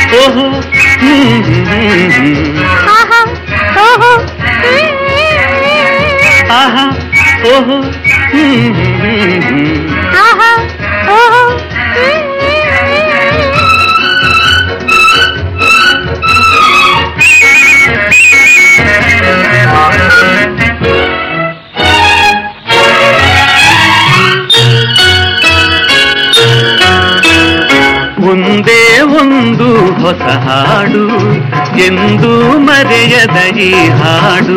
ಓಹೋ ಹ್ಮ್, ಹ್ಮ್, ಹ್ಮ್. ಆಹಾ ಓಹೋ ಆಹಾ ಓಹೋ ಹ್ಮ್, ಹ್ಮ್, ಹ್ಮ್. ಆಹಾ ಓಹೋ ಒಂದೇ ಒಂದು ಹೊಸ ಹಾಡು ಎಂದು ಮರೆಯದ ಈ ಹಾಡು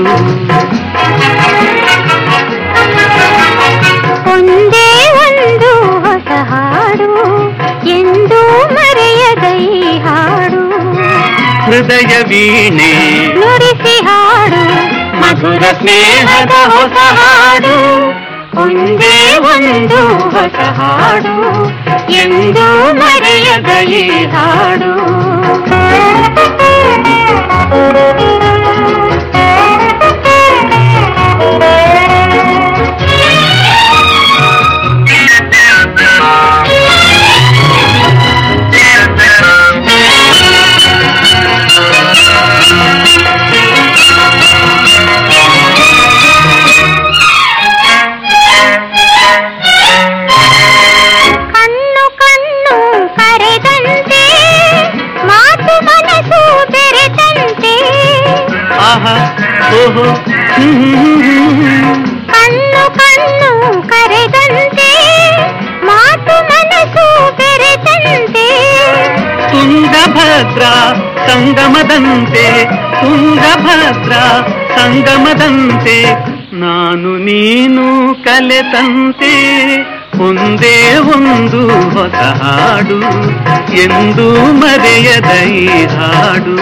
ಒಂದೇ ಒಂದು ಹೊಸ ಹಾಡು ಎಂದು ಮರೆಯದ ಈ ಹಾಡು ಹೃದಯ ವೀಣೆ ನುಡಿಸಿ ಹಾಡು ಮಧುರ ಸ್ನೇಹದ ಹೊಸ ಹಾಡು ಒಂದೇ ಒಂದು ಹೊಸ ಹಾಡು ಎಂದು ಮರೆಯದ ಈ ಹಾಡು ಕಣ್ಣು ಕಣ್ಣು ಕರೆದಂತೆ ಮಾತು ಮನಸ್ಸು ಬೆರೆತಂತೆ ಆಹಾ ಓಹೋ ಹ್ಮ್, ಹ್ಮ್, ಹ್ಮ್. ಕಣ್ಣು ಕಣ್ಣು ಕರೆದಂತೆ ಮಾತು ಮನಸ್ಸು ಬೆರೆತಂತೆ ತುಂಗಭದ್ರ ಸಂಗಮದಂತೆ ತುಂಗಭದ್ರ ಸಂಗಮದಂತೆ ನಾನು ನೀನು ಕಲೆತಂತೆ ಒಂದೇ ಒಂದು ಹೊಸ ಹಾಡು ಎಂದು ಮರೆಯದ ಈ ಹಾಡು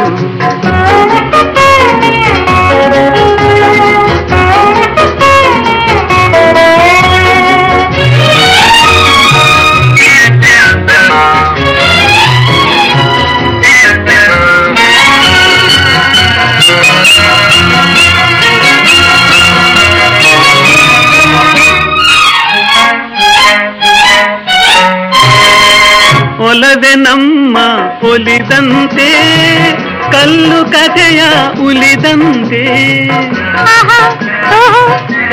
ಒಲವೆ ನಮ್ಮ ಒಲಿದಂತೆ ಕಲ್ಲು ಕಥೆಯ ಉಲಿದಂತೆ ಆಹಾ ಓಹೋ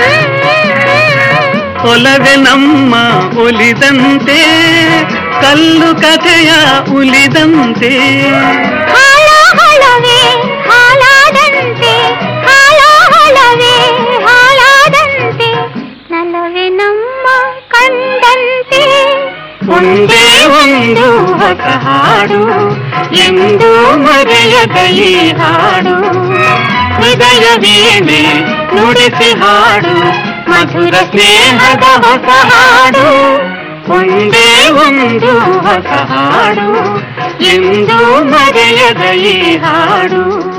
ಒಲವೆ ನಮ್ಮ ಒಲಿದಂತೆ ಕಲ್ಲು ಕಥೆಯ ಉಲಿದಂತೆ ಹಾಲ ಹಳವೆ ಹಾಲಾದಂತೆ ಹಾಲ ಹಳವೆ ಹಾಲಾದಂತೆ ನಲವೆ ನಮ್ಮ ಕಂಡಂತೆ ಒಂದೇ ಒಂದು ಹೊಸ ಹಾಡು ಎಂದು ಮರೆಯದ ಈ ಹಾಡು ಹೃದಯ ವೀಣೆ ನುಡಿಸಿ ಹಾಡು ಮಧುರ ಸ್ನೇಹದ ಹೊಸ ಹಾಡು ಒಂದೇ ಒಂದು ಹೊಸ ಹಾಡು ಎಂದು ಮರೆಯದ ಈ ಹಾಡು